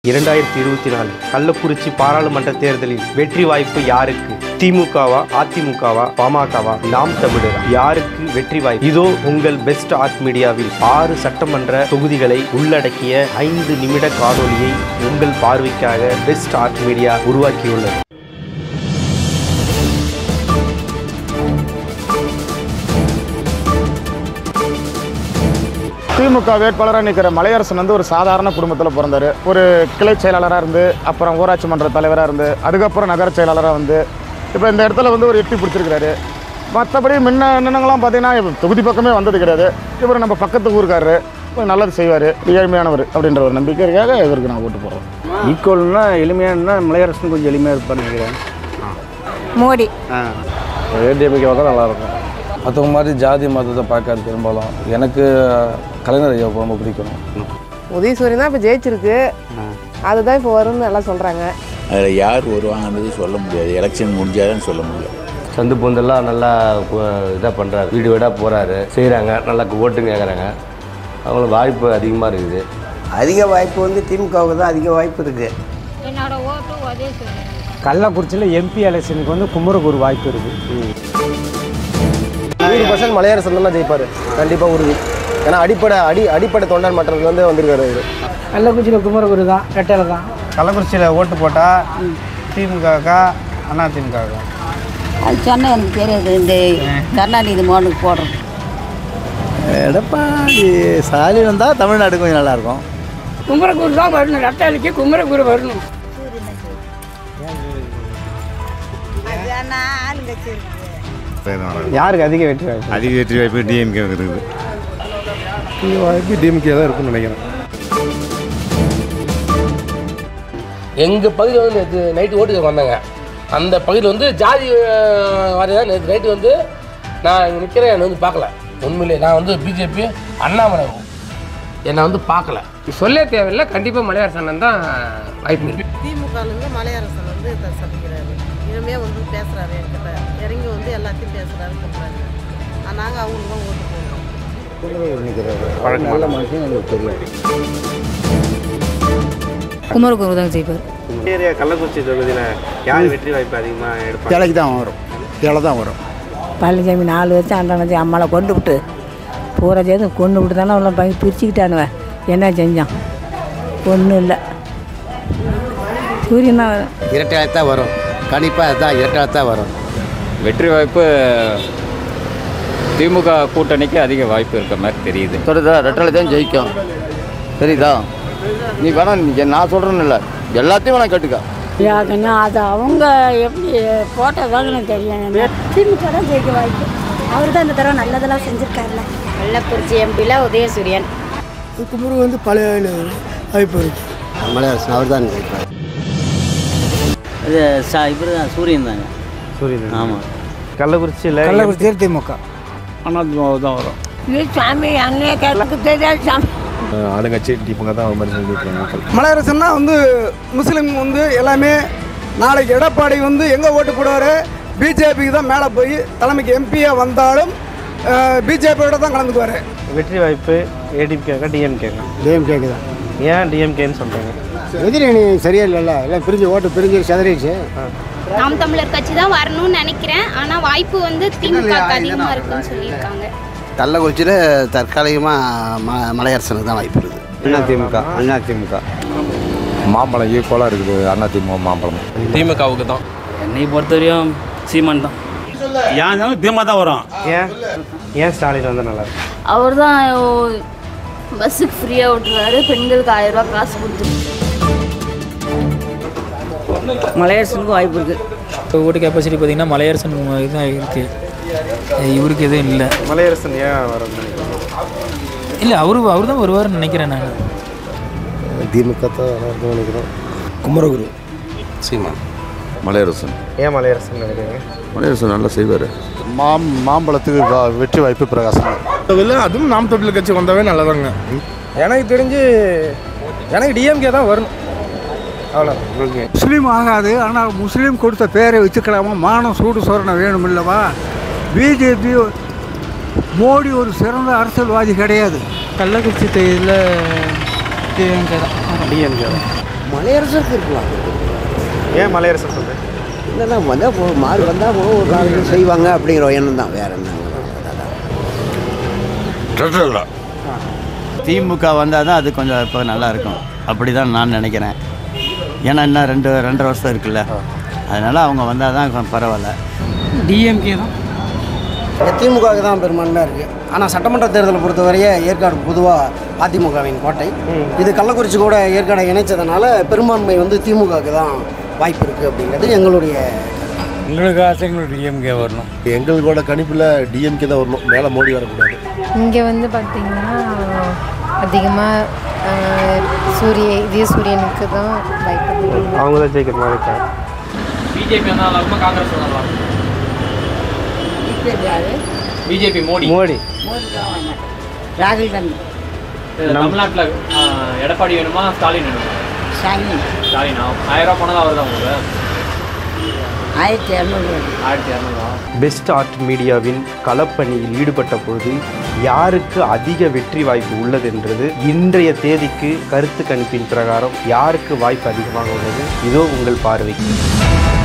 இரண்டாயிரத்தி இருபத்தி நாலு கள்ளக்குறிச்சி பாராளுமன்ற தேர்தலில் வெற்றி வாய்ப்பு யாருக்கு திமுகவா அதிமுகவா பாமகவா நாம் தமிழரா யாருக்கு வெற்றி வாய்ப்பு இதோ உங்கள் பெஸ்ட் ஆர்ட் மீடியாவில் ஆறு சட்டமன்ற தொகுதிகளை உள்ளடக்கிய ஐந்து நிமிட காணொளியை உங்கள் பார்வைக்காக பெஸ்ட் ஆர்ட் மீடியா உருவாக்கியுள்ளது திமுக வேட்பாளராக நிற்கிற மலையரசன் வந்து ஒரு சாதாரண குடும்பத்தில் பிறந்தார் ஒரு கிளை செயலாளராக இருந்து அப்புறம் ஊராட்சி மன்ற தலைவராக இருந்து அதுக்கப்புறம் நகர செயலாளராக வந்து இப்போ இந்த இடத்துல வந்து ஒரு எட்டி பிடிச்சிருக்கிறாரு மற்றபடி முன்ன என்னங்களாம் பார்த்தீங்கன்னா இப்ப தொகுதி பக்கமே வந்தது கிடையாது இவர் நம்ம பக்கத்து ஊருக்காரரு கொஞ்சம் நல்லது செய்வார் ஏழ்மையானவர் அப்படின்ற ஒரு நம்பிக்கைக்காக இவருக்கு நான் ஓட்டு போடுறோம் ஈக்குவல்னா எளிமையானா மலையரசன் கொஞ்சம் எளிமையாக இருப்பான்னு நினைக்கிறேன் மோடி ஏடிஎம்கே தான் நல்லாயிருக்கும் மற்றவங்க மாதிரி ஜாதி மதத்தை பார்க்காது பெரும்பாலும் எனக்கு கலைஞர் ஐயாவை ரொம்ப பிடிக்கும் உதயசூரியன் தான் இப்போ ஜெயிச்சிருக்கு அதுதான் இப்போ வரும்னு எல்லாம் சொல்கிறாங்க அதில் யார் வருவாங்கன்றது சொல்ல முடியாது எலெக்ஷன் முடிஞ்சாதான் சொல்ல முடியும் சந்து பூந்தெல்லாம் நல்லா இதாக பண்ணுறாரு வீடு வீடாக போகிறாரு செய்கிறாங்க நல்லா ஓட்டு கேட்குறாங்க அவங்களுக்கு வாய்ப்பு அதிகமாக இருக்குது அதிக வாய்ப்பு வந்து திமுகவுக்கு தான் அதிக வாய்ப்பு இருக்குது என்னோட ஓட்டு உதய சொல்லுங்க கள்ளக்குறிச்சியில் எம்பி எலெக்ஷனுக்கு வந்து குமரகுரு வாய்ப்பு இருக்குது நூறு பர்சன்ட் மலையரசன் தான் ஜெயிப்பார் கண்டிப்பாக உறுதி ஏன்னா அடிப்படை அடி அடிப்படை தொண்டர் மட்டத்துலேருந்து வந்திருக்காரு அவர் கள்ளக்குறிச்சியில் குமரகுரு தான் ரெட்டையில தான் கள்ளக்குறிச்சியில் ஓட்டு போட்டால் திமுகக்கா அண்ணா திமுகக்கா அது சொன்னால் எனக்கு தெரியாது இந்த கருணாநிதி மோனுக்கு போடுறோம் எடப்பாடி ஸ்டாலின் வந்தால் தமிழ்நாடு கொஞ்சம் நல்லாயிருக்கும் குமரகுரு தான் வரணும் ரெட்டையிலுக்கு குமரகுரு வரணும் யாருக்கு அதிக வெற்றி வாய்ப்பு அதிக வெற்றி வாய்ப்பு டிஎம்கே இருக்குது வாய்ப்பு டிஎம்கே தான் இருக்குன்னு நினைக்கிறேன் எங்கள் பகுதியில் வந்து நேற்று நைட்டு ஓட்டுக்கு வந்தாங்க அந்த பகுதியில் வந்து ஜாதி வாரியாக நேற்று நைட்டு வந்து நான் இங்கே நிற்கிறேன் என்னை வந்து பார்க்கல உண்மையிலே நான் வந்து பிஜேபி அண்ணாமலை என்னை வந்து பார்க்கல சொல்ல தேவையில்லை கண்டிப்பாக மலையரசன் தான் வாய்ப்பு இருக்கு திமுகலேருந்து மலையரசன் வந்து இதை சந்திக்கிறாரு இனிமே வந்து பேசுகிறாரு என்கிட்ட இறங்கி வந்து எல்லாத்தையும் பேசுகிறாரு சொல்கிறாரு நாங்கள் அவங்களுக்கு தான் ஓட்டு போடுறோம் நல்ல மனுஷன் எனக்கு தெரியும் குமரகுரு தான் ஜெயிப்பார் ஏரியா கள்ளக்குறிச்சி தொகுதியில் யார் வெற்றி வாய்ப்பு அதிகமாக எடுப்பாங்க கிளைக்கு தான் வரும் கிளை தான் வரும் பழனிசாமி நாலு வருஷம் அண்ணாச்சி அம்மாவை கொண்டு விட்டு பூரா சேர்ந்து கொண்டு விட்டு தானே அவ்வளோ பையன் பிரிச்சுக்கிட்டானுவன் என்ன செஞ்சான் ஒன்றும் இல்லை சூரியன் தான் வரும் இரட்டையாக தான் வரும் கண்டிப்பாக அதுதான் இரட்டையாக தான் வரும் வெற்றி வாய்ப்பு திமுக கூட்டணிக்கு அதிக வாய்ப்பு இருக்க மாதிரி தெரியுது சொல்லுதா ரெட்டலை தான் ஜெயிக்கும் சரிதா நீ வேணா நீ நான் சொல்கிறேன்னு இல்லை எல்லாத்தையும் வேணா கேட்டுக்க யாருன்னா அது அவங்க எப்படி போட்டதாங்க எனக்கு தெரியும் திமுக தான் ஜெயிக்க வாய்ப்பு அவர் தான் இந்த தடவை நல்லதெல்லாம் செஞ்சுருக்காருல்ல கள்ளக்குறிச்சி எம்பியில் உதயசூரியன் குமரு வந்து பழைய வாய்ப்பு இருக்கு மலையரசன் அவர் தான் ஜெயிப்பார் இது சா இவர் தான் சூரியன் தாங்க சூரியன் ஆமாம் கள்ளக்குறிச்சியில் கள்ளக்குறிச்சியில் திமுக அதிமுக தான் வரும் சாமி அண்ணே கேட்க தெரியாது சாமி ஆளுங்கட்சி திமுக தான் மாதிரி சொல்லிட்டு மலையரசன்னா வந்து முஸ்லீம் வந்து எல்லாமே நாளைக்கு எடப்பாடி வந்து எங்கே ஓட்டு போடுவார் பிஜேபிக்கு தான் மேலே போய் தலைமைக்கு எம்பியாக வந்தாலும் பிஜேபியோட தான் கலந்துக்குவார் வெற்றி வாய்ப்பு ஏடிஎம்கேக்கா டிஎம்கேக்கா டிஎம்கேக்கு தான் ஏன் டிஎம்கேன்னு சொல்கிறீங்க எதிரணி சரியா இல்லைல்ல எல்லாம் பிரிஞ்சு ஓட்டு பிரிஞ்சு செதறிடுச்சு நாம் தமிழர் கட்சி தான் வரணும்னு நினைக்கிறேன் ஆனால் வாய்ப்பு வந்து திமுக அதிகமாக இருக்குன்னு சொல்லியிருக்காங்க கள்ளக்குறிச்சியில் தற்காலிகமாக ம மலையரசனுக்கு தான் வாய்ப்பு இருக்குது அண்ணா திமுக அண்ணா திமுக மாம்பழம் ஈக்குவலாக இருக்குது அதிமுக மாம்பழம் திமுகவுக்கு தான் என்னை பொறுத்தவரையும் சீமான் தான் ஏன் திமுக தான் வரும் ஏன் ஏன் ஸ்டாலின் வந்து நல்லா இருக்கு அவர் தான் பஸ்ஸுக்கு ஃப்ரீயாக விட்டுறாரு பெண்களுக்கு ஆயிரம் ரூபாய் காசு கொடுத்து மலையரசனுக்கும் வாய்ப்பு இருக்குது ஓட்டு கெப்பாசிட்டி பார்த்தீங்கன்னா மலையரசன் இதுதான் இருக்குது இவருக்கு எதுவும் இல்லை மலையரசன் ஏன் வரணும்னு நினைக்கிறீங்க இல்லை அவரு அவர் தான் வருவார்னு நினைக்கிறேன் நான் திமுக தான் நினைக்கிறோம் குமரகுரு சீமா மலையரசன் ஏன் மலையரசன் நினைக்கிறீங்க மலையரசன் நல்லா செய்வார் மாம் மாம்பழத்துக்கு வா- வெற்றி வாய்ப்பு பிரகாசம் அதுவும் நாம் தொழில் கட்சி வந்தாவே நல்லதாங்க எனக்கு தெரிஞ்சு எனக்கு டிஎம்கே தான் வரணும் அவ்வளோ முஸ்லீம் ஆகாது ஆனால் முஸ்லீம் கொடுத்த பேரை வச்சுக்கலாமா மானம் சூடு சோரணை வேணும் இல்லவா பிஜேபி மோடி ஒரு சிறந்த அரசியல்வாதி கிடையாது கள்ளக்குறிச்சி தேதியில் டிஎம்கே தான் டிஎம்கே மலையரசருக்கு இருக்கலாம் ஏன் மலையரசன் சொல்கிறேன் இல்லைன்னா வந்தால் போ மாறு வந்தால் போ ஒரு காரியம் செய்வாங்க அப்படிங்கிற எண்ணம் தான் வேற என்ன திமுக வந்தால் தான் அது கொஞ்சம் இப்போ நல்லா இருக்கும் அப்படி தான் நான் நினைக்கிறேன் ஏன்னா இன்னும் ரெண்டு ரெண்டரை வருஷம் இருக்குல்ல அதனால் அவங்க வந்தால் தான் கொஞ்சம் பரவாயில்ல டிஎம்கே தான் திமுகவுக்கு தான் பெரும்பான்மையாக இருக்குது ஆனால் சட்டமன்ற தேர்தலை பொறுத்தவரையே ஏற்காடு பொதுவாக அதிமுகவின் கோட்டை இது கள்ளக்குறிச்சி கூட ஏற்காடை இணைச்சதுனால பெரும்பான்மை வந்து திமுகவுக்கு தான் வாய்ப்பு இருக்குது அப்படிங்கிறது எங்களுடைய எங்களுக்கு ஆசை எங்களுக்கு டிஎம்கே வரணும் எங்களோட கணிப்பில் டிஎம்கே தான் வரணும் மேலே மோடி வரக்கூடாது இங்கே வந்து பார்த்தீங்கன்னா அதிகமாக சூரிய இதே சூரியனுக்கு தான் வாய்ப்பு அதிகம். அவங்க தான் ஜெயிக்கிற மாதிரி இருக்காங்க பிஜேபி வந்தாலும் இருக்குமா காங்கிரஸ் வந்தாலும் பிஜேபி மோடி மோடி ராகுல் காந்தி தமிழ்நாட்டில் எடப்பாடி வேணுமா ஸ்டாலின் வேணுமா ஸ்டாலின் ஸ்டாலினா ஆயிரம் ரூபா போனது அவர் தான் உங்களுக்கு ஆயிரத்தி இரநூறு ஆயிரத்தி இரநூறுவா பெஸ்ட் ஆர்ட் மீடியாவின் களப்பணியில் ஈடுபட்ட பொழுது யாருக்கு அதிக வெற்றி வாய்ப்பு உள்ளது என்றது இன்றைய தேதிக்கு கருத்து கணிப்பின் பிரகாரம் யாருக்கு வாய்ப்பு அதிகமாக உள்ளது இதோ உங்கள் பார்வைக்கு